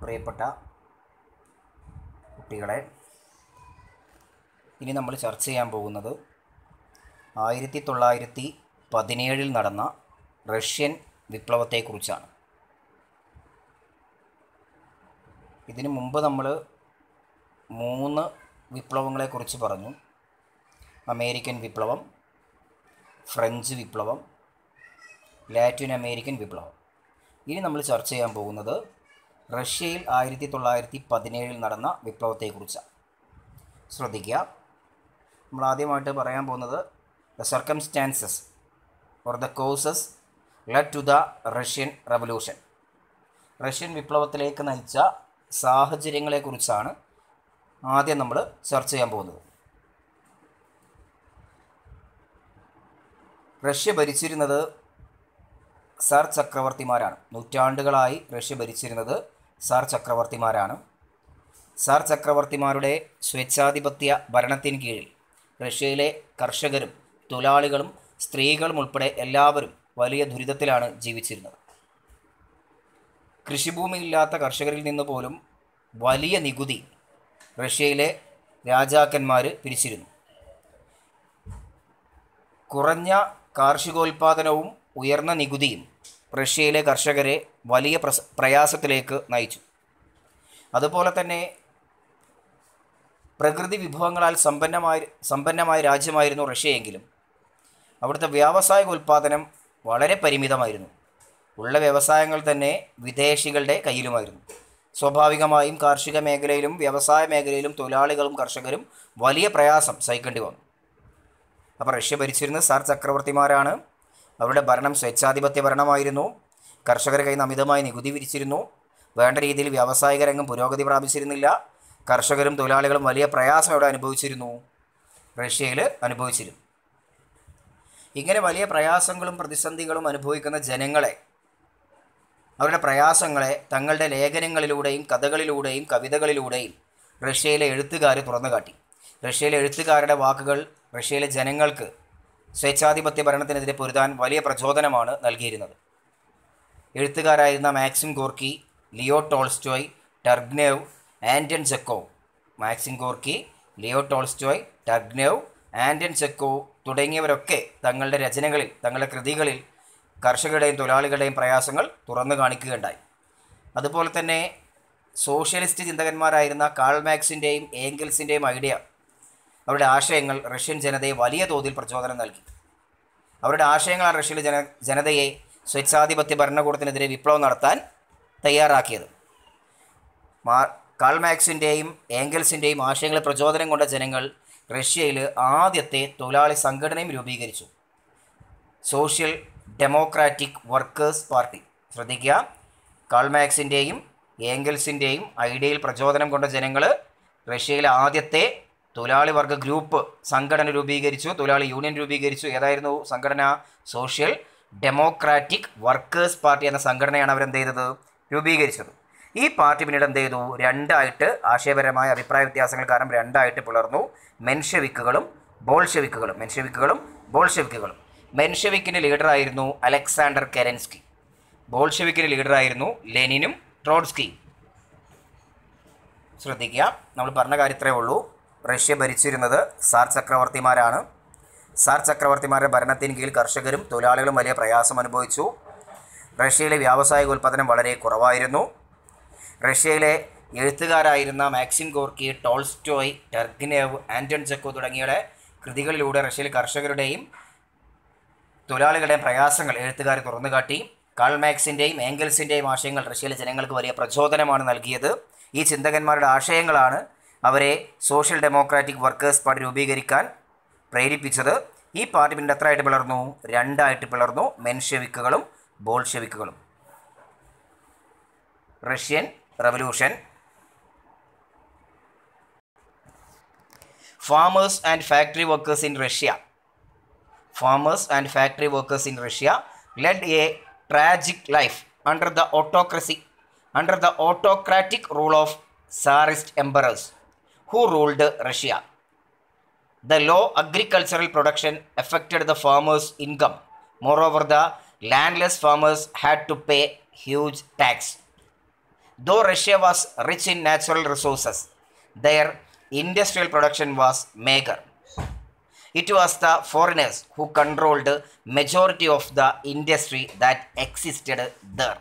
പ്രിയപ്പെട്ട കുട്ടികളെ ഇനി നമ്മൾ ചർച്ച ചെയ്യാൻ പോകുന്നത് ആയിരത്തി തൊള്ളായിരത്തി പതിനേഴിൽ നടന്ന റഷ്യൻ വിപ്ലവത്തെക്കുറിച്ചാണ് ഇതിനു മുമ്പ് നമ്മൾ മൂന്ന് വിപ്ലവങ്ങളെക്കുറിച്ച് പറഞ്ഞു അമേരിക്കൻ വിപ്ലവം ഫ്രഞ്ച് വിപ്ലവം ലാറ്റിൻ അമേരിക്കൻ വിപ്ലവം ഇനി നമ്മൾ ചർച്ച ചെയ്യാൻ പോകുന്നത് റഷ്യയിൽ ആയിരത്തി തൊള്ളായിരത്തി പതിനേഴിൽ നടന്ന വിപ്ലവത്തെക്കുറിച്ചാണ് ശ്രദ്ധിക്കുക നമ്മൾ ആദ്യമായിട്ട് പറയാൻ പോകുന്നത് the circumstances or the causes led to the Russian revolution Russian വിപ്ലവത്തിലേക്ക് നയിച്ച സാഹചര്യങ്ങളെക്കുറിച്ചാണ് ആദ്യം നമ്മൾ ചർച്ച ചെയ്യാൻ പോകുന്നത് റഷ്യ ഭരിച്ചിരുന്നത് സാർ ചക്രവർത്തിമാരാണ് നൂറ്റാണ്ടുകളായി റഷ്യ ഭരിച്ചിരുന്നത് സാർ ചക്രവർത്തിമാരാണ് സാർ ചക്രവർത്തിമാരുടെ സ്വേച്ഛാധിപത്യ ഭരണത്തിന് കീഴിൽ റഷ്യയിലെ കർഷകരും തൊഴിലാളികളും സ്ത്രീകളും ഉൾപ്പെടെ എല്ലാവരും വലിയ ദുരിതത്തിലാണ് ജീവിച്ചിരുന്നത് കൃഷിഭൂമിയില്ലാത്ത കർഷകരിൽ നിന്ന് പോലും വലിയ നികുതി റഷ്യയിലെ രാജാക്കന്മാർ പിരിച്ചിരുന്നു കുറഞ്ഞ കാർഷികോൽപാദനവും ഉയർന്ന നികുതിയും റഷ്യയിലെ കർഷകരെ വലിയ പ്രസ പ്രയാസത്തിലേക്ക് നയിച്ചു അതുപോലെ തന്നെ പ്രകൃതി വിഭവങ്ങളാൽ സമ്പന്നമായ സമ്പന്നമായ രാജ്യമായിരുന്നു റഷ്യയെങ്കിലും അവിടുത്തെ വ്യാവസായിക ഉൽപ്പാദനം വളരെ പരിമിതമായിരുന്നു ഉള്ള വ്യവസായങ്ങൾ തന്നെ വിദേശികളുടെ കയ്യിലുമായിരുന്നു സ്വാഭാവികമായും കാർഷിക മേഖലയിലും വ്യവസായ മേഖലയിലും തൊഴിലാളികളും കർഷകരും വലിയ പ്രയാസം സഹിക്കേണ്ടി വന്നു അപ്പോൾ റഷ്യ ഭരിച്ചിരുന്ന സാർ ചക്രവർത്തിമാരാണ് അവരുടെ ഭരണം സ്വേച്ഛാധിപത്യ ഭരണമായിരുന്നു കർഷകരുടെ കയ്യിൽ നിന്ന് അമിതമായി നികുതി വിരിച്ചിരുന്നു വേണ്ട രീതിയിൽ വ്യാവസായിക രംഗം പുരോഗതി പ്രാപിച്ചിരുന്നില്ല കർഷകരും തൊഴിലാളികളും വലിയ പ്രയാസം ഇവിടെ അനുഭവിച്ചിരുന്നു റഷ്യയിൽ അനുഭവിച്ചിരുന്നു ഇങ്ങനെ വലിയ പ്രയാസങ്ങളും പ്രതിസന്ധികളും അനുഭവിക്കുന്ന ജനങ്ങളെ അവരുടെ പ്രയാസങ്ങളെ തങ്ങളുടെ ലേഖനങ്ങളിലൂടെയും കഥകളിലൂടെയും കവിതകളിലൂടെയും റഷ്യയിലെ എഴുത്തുകാർ തുറന്നു കാട്ടി റഷ്യയിലെ എഴുത്തുകാരുടെ വാക്കുകൾ റഷ്യയിലെ ജനങ്ങൾക്ക് സ്വേച്ഛാധിപത്യ ഭരണത്തിനെതിരെ പൊരുതാൻ വലിയ പ്രചോദനമാണ് നൽകിയിരുന്നത് എഴുത്തുകാരായിരുന്ന Maxim Gorky Leo Tolstoy Turgenev Anton Chekhov Maxim Gorky Leo Tolstoy Turgenev Anton Chekhov തുടങ്ങിയവരൊക്കെ തങ്ങളുടെ രചനകളിൽ തങ്ങളുടെ കൃതികളിൽ കർഷകരുടെയും തൊഴിലാളികളുടെയും പ്രയാസങ്ങൾ തുറന്നു കാണിക്കുകയുണ്ടായി അതുപോലെ തന്നെ സോഷ്യലിസ്റ്റ് ചിന്തകന്മാരായിരുന്ന കാൾ മാക്സിൻ്റെയും ഏംഗൽസിൻ്റെയും ഐഡിയ അവരുടെ ആശയങ്ങൾ റഷ്യൻ ജനതയെ വലിയ തോതിൽ പ്രചോദനം നൽകി അവരുടെ ആശയങ്ങളാണ് റഷ്യയിലെ ജന ജനതയെ സ്വേച്ഛാധിപത്യ ഭരണകൂടത്തിനെതിരെ വിപ്ലവം നടത്താൻ തയ്യാറാക്കിയത് മാ കാൾ മാക്സിൻ്റെയും ഏംഗൽസിൻ്റെയും ആശയങ്ങളെ പ്രചോദനം കൊണ്ട ജനങ്ങൾ റഷ്യയിൽ ആദ്യത്തെ തൊഴിലാളി സംഘടനയും രൂപീകരിച്ചു സോഷ്യൽ ഡെമോക്രാറ്റിക് വർക്കേഴ്സ് പാർട്ടി ശ്രദ്ധിക്കുക കാൾമാക്സിൻ്റെയും ഏംഗൽസിൻ്റെയും ഐഡിയയിൽ പ്രചോദനം കൊണ്ട ജനങ്ങൾ റഷ്യയിലെ ആദ്യത്തെ തൊഴിലാളി വർഗ ഗ്രൂപ്പ് സംഘടന രൂപീകരിച്ചു തൊഴിലാളി യൂണിയൻ രൂപീകരിച്ചു ഏതായിരുന്നു സംഘടന സോഷ്യൽ ഡെമോക്രാറ്റിക് വർക്കേഴ്സ് പാർട്ടി എന്ന സംഘടനയാണ് അവരെന്ത് ചെയ്തത് രൂപീകരിച്ചത് ഈ പാർട്ടി പിന്നീട് എന്ത് ചെയ്തു രണ്ടായിട്ട് ആശയപരമായ അഭിപ്രായ വ്യത്യാസങ്ങൾ കാരണം രണ്ടായിട്ട് പിളർന്നു മെൻഷവിക്കുകളും ബോൾഷെവിക്കുകളും മെൻഷവിക്കുകളും ബോൾഷെവിക്കുകളും മെൻഷവിക്കിൻ്റെ ലീഡറായിരുന്നു അലക്സാണ്ടർ കെരൻസ്കി ബോൾഷെവിക്കിൻ്റെ ലീഡറായിരുന്നു ലെനിനും ട്രോഡ്സ്കി ശ്രദ്ധിക്കുക നമ്മൾ പറഞ്ഞ കാര്യത്രേ ഉള്ളൂ റഷ്യ ഭരിച്ചിരുന്നത് സാർ ചക്രവർത്തിമാരാണ് സാർ ചക്രവർത്തിമാരുടെ ഭരണത്തിന് കീഴിൽ കർഷകരും തൊഴിലാളികളും വലിയ പ്രയാസം അനുഭവിച്ചു റഷ്യയിലെ വ്യാവസായിക ഉൽപ്പാദനം വളരെ കുറവായിരുന്നു റഷ്യയിലെ എഴുത്തുകാരായിരുന്ന Maxim Gorky Tolstoy Turgenev Anton Chekhov തുടങ്ങിയവരുടെ കൃതികളിലൂടെ റഷ്യയിലെ കർഷകരുടെയും തൊഴിലാളികളുടെയും പ്രയാസങ്ങൾ എഴുത്തുകാർ തുറന്നുകാട്ടി കാൾ മാക്സിൻ്റെയും ഏംഗൽസിൻ്റെയും ആശയങ്ങൾ റഷ്യയിലെ ജനങ്ങൾക്ക് വലിയ പ്രചോദനമാണ് നൽകിയത് ഈ ചിന്തകന്മാരുടെ ആശയങ്ങളാണ് അവരെ സോഷ്യൽ ഡെമോക്രാറ്റിക് വർക്കേഴ്സ് പാർട്ടി രൂപീകരിക്കാൻ പ്രേരിപ്പിച്ചത് ഈ പാർട്ടി പിന്നീട് എത്രയായിട്ട് പിളർന്നു രണ്ടായിട്ട് പിളർന്നു മെൻഷെവിക്കുകളും ബോൾഷെവിക്കുകളും Russian revolution farmers and factory workers in Russia farmers and factory workers in Russia led a tragic life under the autocracy under the autocratic rule of Tsarist emperors who ruled Russia. The low agricultural production affected the farmers' income. Moreover, the landless farmers had to pay huge tax. Though Russia was rich in natural resources their industrial production was meagre it was the foreigners who controlled majority of the industry that existed there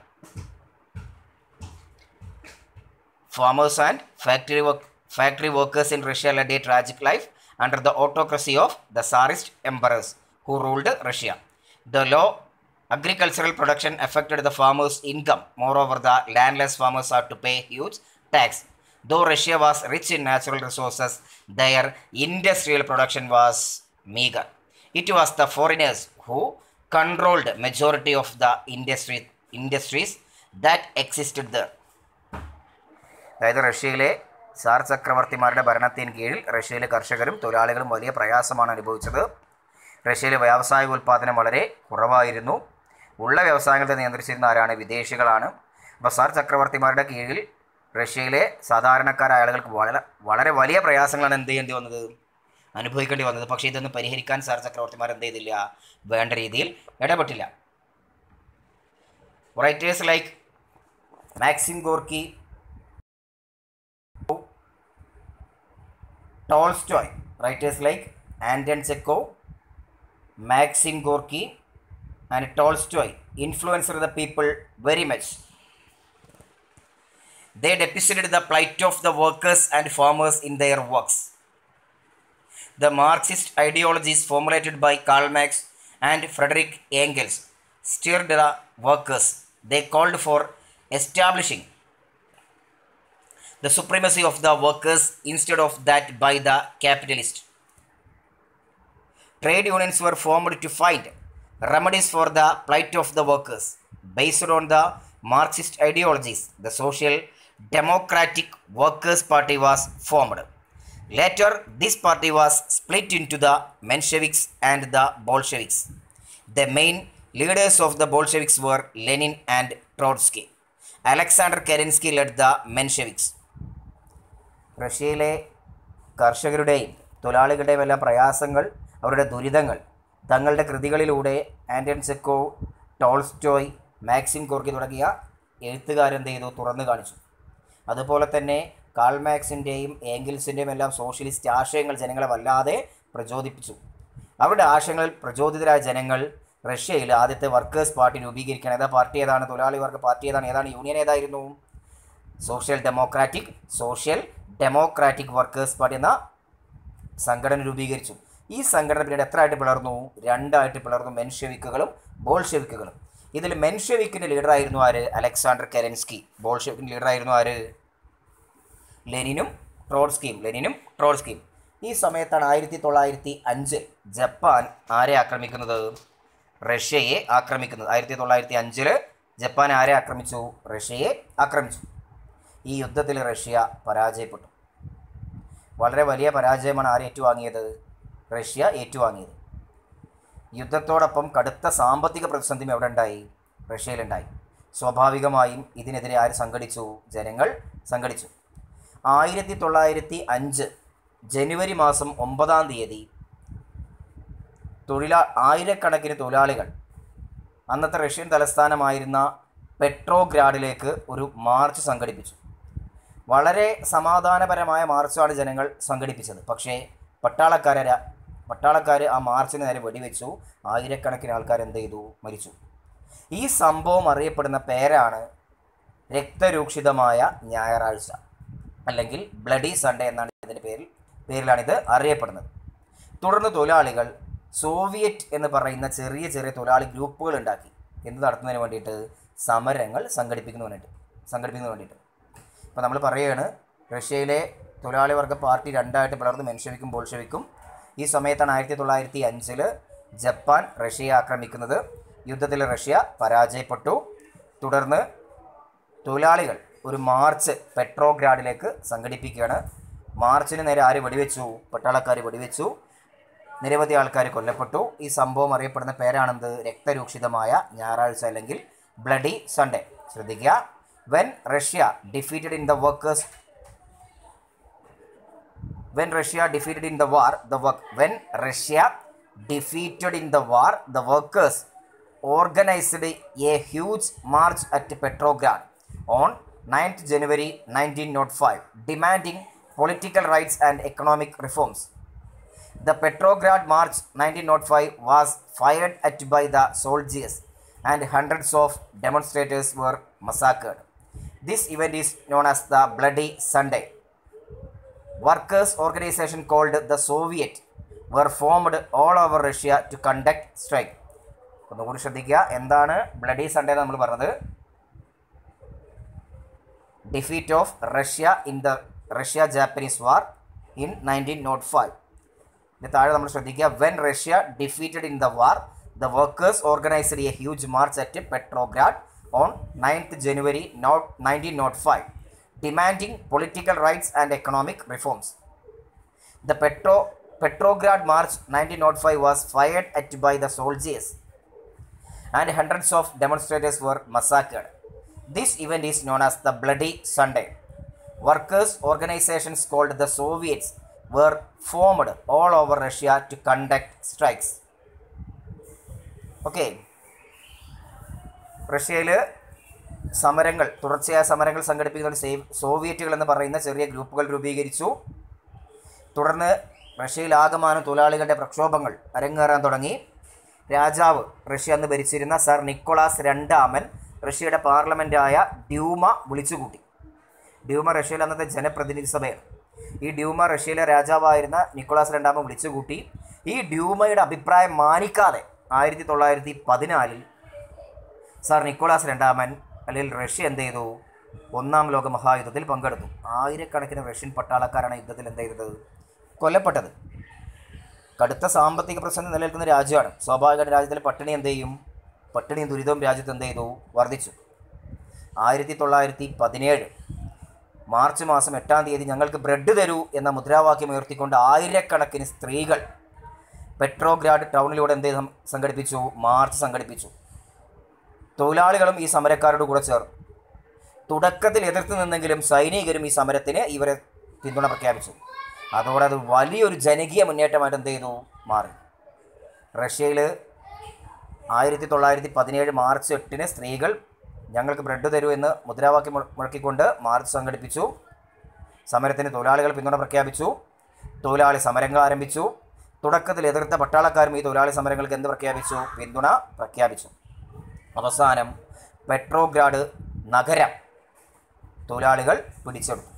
Farmers and factory, work, factory workers in Russia led a tragic life under the autocracy of the Tsarist emperors who ruled Russia. The low agricultural production affected the farmers' income. Moreover, the landless farmers had to pay huge tax. Though Russia was rich in natural resources, their industrial production was meager. It was the foreigners who controlled majority of the industry, industries that existed there. അതായത് റഷ്യയിലെ sir ചക്രവർത്തിമാരുടെ ഭരണത്തിന് കീഴിൽ റഷ്യയിലെ കർഷകരും തൊഴിലാളികളും വലിയ പ്രയാസമാണ് അനുഭവിച്ചത് റഷ്യയിലെ വ്യാവസായിക ഉൽപ്പാദനം വളരെ കുറവായിരുന്നു ഉള്ള വ്യവസായങ്ങളെ നിയന്ത്രിച്ചിരുന്ന ആരാണ് വിദേശികളാണ് അപ്പോൾ സാർ ചക്രവർത്തിമാരുടെ കീഴിൽ റഷ്യയിലെ സാധാരണക്കാരായ ആളുകൾക്ക് വളരെ വളരെ വലിയ പ്രയാസങ്ങളാണ് എന്ത് ചെയ്യേണ്ടി വന്നത് അനുഭവിക്കേണ്ടി വന്നത് പക്ഷേ ഇതൊന്നും പരിഹരിക്കാൻ സാർ ചക്രവർത്തിമാർ എന്ത് ചെയ്തില്ല വേണ്ട രീതിയിൽ ഇടപെട്ടില്ല writers like Maxim Gorky Tolstoy, writers like Anton Chekhov, Maxim Gorky, and Tolstoy influenced the people very much. They depicted the plight of the workers and farmers in their works. The Marxist ideologies formulated by Karl Marx and Frederick Engels stirred the workers. They called for establishing the supremacy of the workers instead of that by the capitalist. Trade unions were formed to find remedies for the plight of the workers. Based on the Marxist ideologies, the Social Democratic Workers' Party was formed. Later, this party was split into the Mensheviks and the Bolsheviks. The main leaders of the Bolsheviks were Lenin and Trotsky. Alexander Kerensky led the Mensheviks. റഷ്യയിലെ കർഷകരുടെയും തൊഴിലാളികളുടെയും എല്ലാം പ്രയാസങ്ങൾ അവരുടെ ദുരിതങ്ങൾ തങ്ങളുടെ കൃതികളിലൂടെ Anton Chekhov Tolstoy Maxim Gorky തുടങ്ങിയ എഴുത്തുകാരെന്ത് ചെയ്തു തുറന്നു കാണിച്ചു അതുപോലെ തന്നെ കാൾ മാക്സിൻ്റെയും ഏങ്കിൽസിൻ്റെയും എല്ലാം സോഷ്യലിസ്റ്റ് ആശയങ്ങൾ ജനങ്ങളെ വല്ലാതെ പ്രചോദിപ്പിച്ചു അവരുടെ ആശയങ്ങളിൽ പ്രചോദിതരായ ജനങ്ങൾ റഷ്യയിൽ ആദ്യത്തെ വർക്കേഴ്സ് പാർട്ടി രൂപീകരിക്കുകയാണ് ഏതാ പാർട്ടി ഏതാണ് തൊഴിലാളി വർഗ പാർട്ടി ഏതാണ് ഏതാണ് യൂണിയൻ ഏതായിരുന്നു social democratic social democratic workers party എന്ന സംഘടന രൂപീകരിച്ചു ഈ സംഘടന പിന്നീട് എത്ര ആയിട്ട് പിളർന്നു രണ്ടായിട്ട് പിളർന്നു മെൻഷെവിക്കുകളും ബോൾഷെവിക്കുകളും ഇതിൽ മെൻഷെവിക്കിൻ്റെ ലീഡറായിരുന്നു ആര് അലക്സാണ്ടർ കെരൻസ്കി ബോൾഷെവിക്കിൻ്റെ ലീഡറായിരുന്നു ആര് ലെനിനും ട്രോട്സ്കിയും ലെനിനും ട്രോട്സ്കിയും ഈ സമയത്താണ് ആയിരത്തി തൊള്ളായിരത്തി അഞ്ചിൽ ജപ്പാൻ ആരെ ആക്രമിക്കുന്നത് റഷ്യയെ ആക്രമിക്കുന്നത് ആയിരത്തി തൊള്ളായിരത്തി അഞ്ചിൽ ജപ്പാൻ ആരെ ആക്രമിച്ചു റഷ്യയെ ആക്രമിച്ചു ഈ യുദ്ധത്തിൽ റഷ്യ പരാജയപ്പെട്ടു വളരെ വലിയ പരാജയമാണ് ആര് ഏറ്റുവാങ്ങിയത് റഷ്യ ഏറ്റുവാങ്ങിയത് യുദ്ധത്തോടൊപ്പം കടുത്ത സാമ്പത്തിക പ്രതിസന്ധിയും എവിടെ ഉണ്ടായി റഷ്യയിലുണ്ടായി സ്വാഭാവികമായും ഇതിനെതിരെ ആര് സംഘടിച്ചു ജനങ്ങൾ സംഘടിച്ചു ആയിരത്തി തൊള്ളായിരത്തി അഞ്ച് ജനുവരി മാസം ഒമ്പതാം തീയതി തൊഴിലാ ആയിരക്കണക്കിന് തൊഴിലാളികൾ അന്നത്തെ റഷ്യൻ തലസ്ഥാനമായിരുന്ന പെട്രോഗ്രാഡിലേക്ക് ഒരു മാർച്ച് സംഘടിപ്പിച്ചു വളരെ സമാധാനപരമായ മാർച്ചാണ് ജനങ്ങൾ സംഘടിപ്പിച്ചത് പക്ഷേ പട്ടാളക്കാരെ ര- പട്ടാളക്കാർ ആ മാർച്ചിന് നേരെ വെടിവെച്ചു ആയിരക്കണക്കിന് ആൾക്കാർ എന്ത് ചെയ്തു മരിച്ചു ഈ സംഭവം അറിയപ്പെടുന്ന പേരാണ് രക്തരൂക്ഷിതമായ ഞായറാഴ്ച അല്ലെങ്കിൽ ബ്ലഡി സൺഡേ എന്നാണ് ഇതിൻ്റെ പേരിൽ പേരിലാണിത് അറിയപ്പെടുന്നത് തുടർന്ന് തൊഴിലാളികൾ സോവിയറ്റ് എന്ന് പറയുന്ന ചെറിയ ചെറിയ തൊഴിലാളി ഗ്രൂപ്പുകൾ ഉണ്ടാക്കി എന്ത് നടത്തുന്നതിന് വേണ്ടിയിട്ട് സമരങ്ങൾ സംഘടിപ്പിക്കുന്നതിന് വേണ്ടിയിട്ട് സംഘടിപ്പിക്കുന്നതിന് വേണ്ടിയിട്ട് ഇപ്പോൾ നമ്മൾ പറയുകയാണ് റഷ്യയിലെ തൊഴിലാളി വർഗ പാർട്ടി രണ്ടായിട്ട് പിളർന്ന് മെൻഷവിക്കും ബോൾഷവിക്കും ഈ സമയത്താണ് ആയിരത്തി തൊള്ളായിരത്തി അഞ്ചിൽ ജപ്പാൻ റഷ്യയെ ആക്രമിക്കുന്നത് യുദ്ധത്തിൽ റഷ്യ പരാജയപ്പെട്ടു തുടർന്ന് തൊഴിലാളികൾ ഒരു മാർച്ച് പെട്രോഗ്രാഡിലേക്ക് സംഘടിപ്പിക്കുകയാണ് മാർച്ചിന് നേരെ ആര് വെടിവെച്ചു പട്ടാളക്കാർ വെടിവെച്ചു നിരവധി ആൾക്കാർ കൊല്ലപ്പെട്ടു ഈ സംഭവം അറിയപ്പെടുന്ന പേരാണെന്ത് രക്തരൂക്ഷിതമായ ഞായറാഴ്ച അല്ലെങ്കിൽ ബ്ലഡി സൺഡേ ശ്രദ്ധിക്കുക when Russia defeated in the workers when Russia defeated in the war, the work when Russia defeated in the war, the workers organized a huge march at Petrograd on 9th January 1905, demanding political rights and economic reforms. The Petrograd March 1905 was fired at by the soldiers and hundreds of demonstrators were massacred. This event is known as the Bloody Sunday. Workers' organization called the Soviet were formed all over Russia to conduct strike. ഒന്നുകൂടി ശ്രദ്ധിക്കുക എന്താണ് bloody Sunday നമ്മൾ പറഞ്ഞത് defeat of Russia in the Russia Japanese war in nineteen nought five ഇതിന് താഴെ നമ്മൾ ശ്രദ്ധിക്കുക when Russia defeated in the war the workers organised a huge march at Petrograd on ninth January nought nineteen nought five demanding political rights and economic reforms The Petro, Petrograd March 1905 was fired at by the soldiers and hundreds of demonstrators were massacred. This event is known as the Bloody Sunday. Workers' organizations called the Soviets were formed all over Russia to conduct strikes. Okay. റഷ്യയിൽ സമരങ്ങൾ തുടർച്ചയായ സമരങ്ങൾ സംഘടിപ്പിക്കുന്ന ഒരു say- സോവിയറ്റുകൾ എന്ന് പറയുന്ന ചെറിയ ഗ്രൂപ്പുകൾ രൂപീകരിച്ചു തുടർന്ന് റഷ്യയിലാകമാനം തൊഴിലാളികളുടെ പ്രക്ഷോഭങ്ങൾ അരങ്ങേറാൻ തുടങ്ങി രാജാവ് റഷ്യ അന്ന് ഭരിച്ചിരുന്ന സർ നിക്കോളാസ് രണ്ടാമൻ റഷ്യയുടെ പാർലമെൻറ്റായ ഡ്യൂമ വിളിച്ചുകൂട്ടി ഡ്യൂമ റഷ്യയിലെ അന്നത്തെ ജനപ്രതിനിധി സഭയാണ് ഈ ഡ്യൂമ റഷ്യയിലെ രാജാവായിരുന്ന നിക്കോളാസ് രണ്ടാമൻ വിളിച്ചുകൂട്ടി ഈ ഡ്യൂമയുടെ അഭിപ്രായം മാനിക്കാതെ ആയിരത്തി തൊള്ളായിരത്തി പതിനാലിൽ സാർ നിക്കോളാസ് രണ്ടാമൻ അല്ലെങ്കിൽ റഷ്യ എന്ത് ചെയ്തു ഒന്നാം ലോക മഹായുദ്ധത്തിൽ പങ്കെടുത്തു ആയിരക്കണക്കിന് റഷ്യൻ പട്ടാളക്കാരാണ് യുദ്ധത്തിൽ എന്ത് ചെയ്തത് കൊല്ലപ്പെട്ടത് കടുത്ത സാമ്പത്തിക പ്രശ്നം നിലനിൽക്കുന്ന രാജ്യമാണ് സ്വാഭാവികമായിട്ട് രാജ്യത്തിലെ പട്ടിണി എന്ത് ചെയ്യും പട്ടിണിയും ദുരിതവും രാജ്യത്ത് എന്ത് ചെയ്തു വർദ്ധിച്ചു ആയിരത്തി തൊള്ളായിരത്തി പതിനേഴ് മാർച്ച് മാസം എട്ടാം തീയതി ഞങ്ങൾക്ക് ബ്രെഡ് തരൂ എന്ന മുദ്രാവാക്യം ഉയർത്തിക്കൊണ്ട് ആയിരക്കണക്കിന് സ്ത്രീകൾ പെട്രോഗ്രാഡ് ടൗണിലൂടെ എന്ത് ചെയ്തു സംഘടിപ്പിച്ചു മാർച്ച് സംഘടിപ്പിച്ചു തൊഴിലാളികളും ഈ സമരക്കാരോട് കൂടെ ചേർന്നു തുടക്കത്തിൽ എതിർത്ത് നിന്നെങ്കിലും സൈനികരും ഈ സമരത്തിന് ഇവരെ പിന്തുണ പ്രഖ്യാപിച്ചു അതോടെ അത് വലിയൊരു ജനകീയ മുന്നേറ്റമായിട്ട് എന്ത് ചെയ്തു മാറി റഷ്യയിൽ ആയിരത്തി തൊള്ളായിരത്തി പതിനേഴ് മാർച്ച് എട്ടിന് സ്ത്രീകൾ ഞങ്ങൾക്ക് ബ്രെഡ് തരൂ എന്ന് മുദ്രാവാക്യം മുഴ- മുഴക്കിക്കൊണ്ട് മാർച്ച് സംഘടിപ്പിച്ചു സമരത്തിന് തൊഴിലാളികൾ പിന്തുണ പ്രഖ്യാപിച്ചു തൊഴിലാളി സമരങ്ങൾ ആരംഭിച്ചു തുടക്കത്തിൽ എതിർത്ത പട്ടാളക്കാരും ഈ തൊഴിലാളി സമരങ്ങൾക്ക് എന്ത് പ്രഖ്യാപിച്ചു പിന്തുണ പ്രഖ്യാപിച്ചു അവസാനം പെട്രോഗ്രാഡ് നഗരം തൊഴിലാളികൾ പിടിച്ചെടുത്തു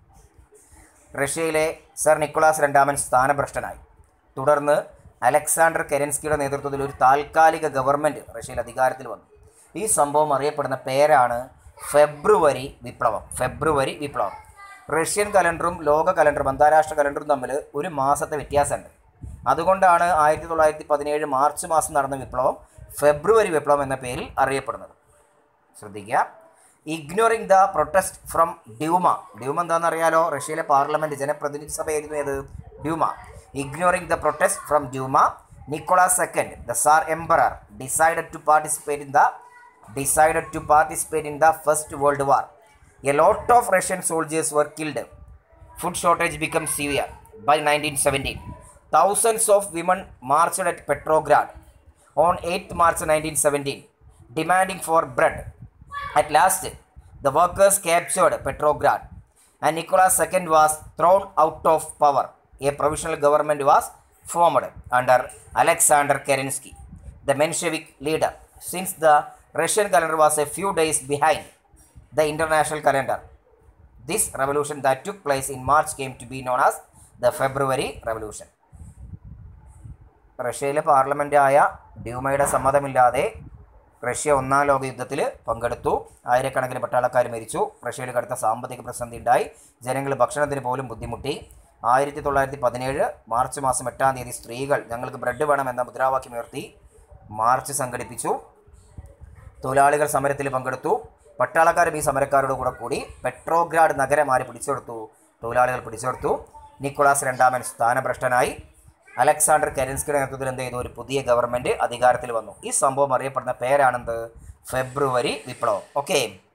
റഷ്യയിലെ സർ നിക്കോളാസ് രണ്ടാമൻ സ്ഥാനഭ്രഷ്ടനായി തുടർന്ന് അലക്സാണ്ടർ കെരൻസ്കിയുടെ നേതൃത്വത്തിൽ ഒരു താൽക്കാലിക ഗവൺമെൻറ് റഷ്യയിൽ അധികാരത്തിൽ വന്നു ഈ സംഭവം അറിയപ്പെടുന്ന പേരാണ് ഫെബ്രുവരി വിപ്ലവം ഫെബ്രുവരി വിപ്ലവം റഷ്യൻ കലണ്ടറും ലോക കലണ്ടറും അന്താരാഷ്ട്ര കലണ്ടറും തമ്മിൽ ഒരു മാസത്തെ വ്യത്യാസമുണ്ട് അതുകൊണ്ടാണ് ആയിരത്തി തൊള്ളായിരത്തി പതിനേഴ് മാർച്ച് മാസം നടന്ന വിപ്ലവം ഫെബ്രുവരി വിപ്ലവം എന്ന പേരിൽ അറിയപ്പെടുന്നത് ശ്രദ്ധിക്കുക ignoring the protest from Duma Duma എന്താണെന്ന് അറിയാലോ റഷ്യയിലെ പാർലമെന്റ് ജനപ്രതിനിധി സഭയായിരുന്നു ഏത് Duma ignoring the protest from Duma Nicholas second the tsar emperor decided to participate in the decided to participate in the First World War. A lot of Russian soldiers were killed. Food shortage became severe by 1917. Thousands of women marched at Petrograd on 8th March 1917, demanding for bread. At last, the workers captured Petrograd, and Nicholas II was thrown out of power. A provisional government was formed under Alexander Kerensky, the Menshevik leader. Since the Russian calendar was a few days behind the international calendar, this revolution that took place in March came to be known as the February Revolution. റഷ്യയിലെ പാർലമെൻറ്റായ ഡ്യൂമയുടെ സമ്മതമില്ലാതെ Russia ഒന്നാം ലോക യുദ്ധത്തിൽ പങ്കെടുത്തു ആയിരക്കണക്കിന് പട്ടാളക്കാർ മരിച്ചു റഷ്യയിൽ കടുത്ത സാമ്പത്തിക പ്രതിസന്ധി ഉണ്ടായി ജനങ്ങൾ ഭക്ഷണത്തിന് പോലും ബുദ്ധിമുട്ടി ആയിരത്തി തൊള്ളായിരത്തി പതിനേഴ് മാർച്ച് മാസം എട്ടാം തീയതി സ്ത്രീകൾ ഞങ്ങൾക്ക് ബ്രെഡ് വേണം എന്ന മുദ്രാവാക്യം ഉയർത്തി മാർച്ച് സംഘടിപ്പിച്ചു തൊഴിലാളികൾ സമരത്തിൽ പങ്കെടുത്തു പട്ടാളക്കാരും ഈ സമരക്കാരോട് കൂടെ കൂടി പെട്രോഗ്രാഡ് നഗരം ആര് പിടിച്ചെടുത്തു തൊഴിലാളികൾ പിടിച്ചെടുത്തു നിക്കോളാസ് രണ്ടാമൻ സ്ഥാനഭ്രഷ്ടനായി അലക്സാണ്ടർ കെരൻസ്കിയുടെ നേതൃത്വത്തിൽ എന്ത് ചെയ്തു ഒരു പുതിയ ഗവൺമെൻറ് അധികാരത്തിൽ വന്നു ഈ സംഭവം അറിയപ്പെടുന്ന പേരാണെന്ത് ഫെബ്രുവരി വിപ്ലവം ഓക്കെ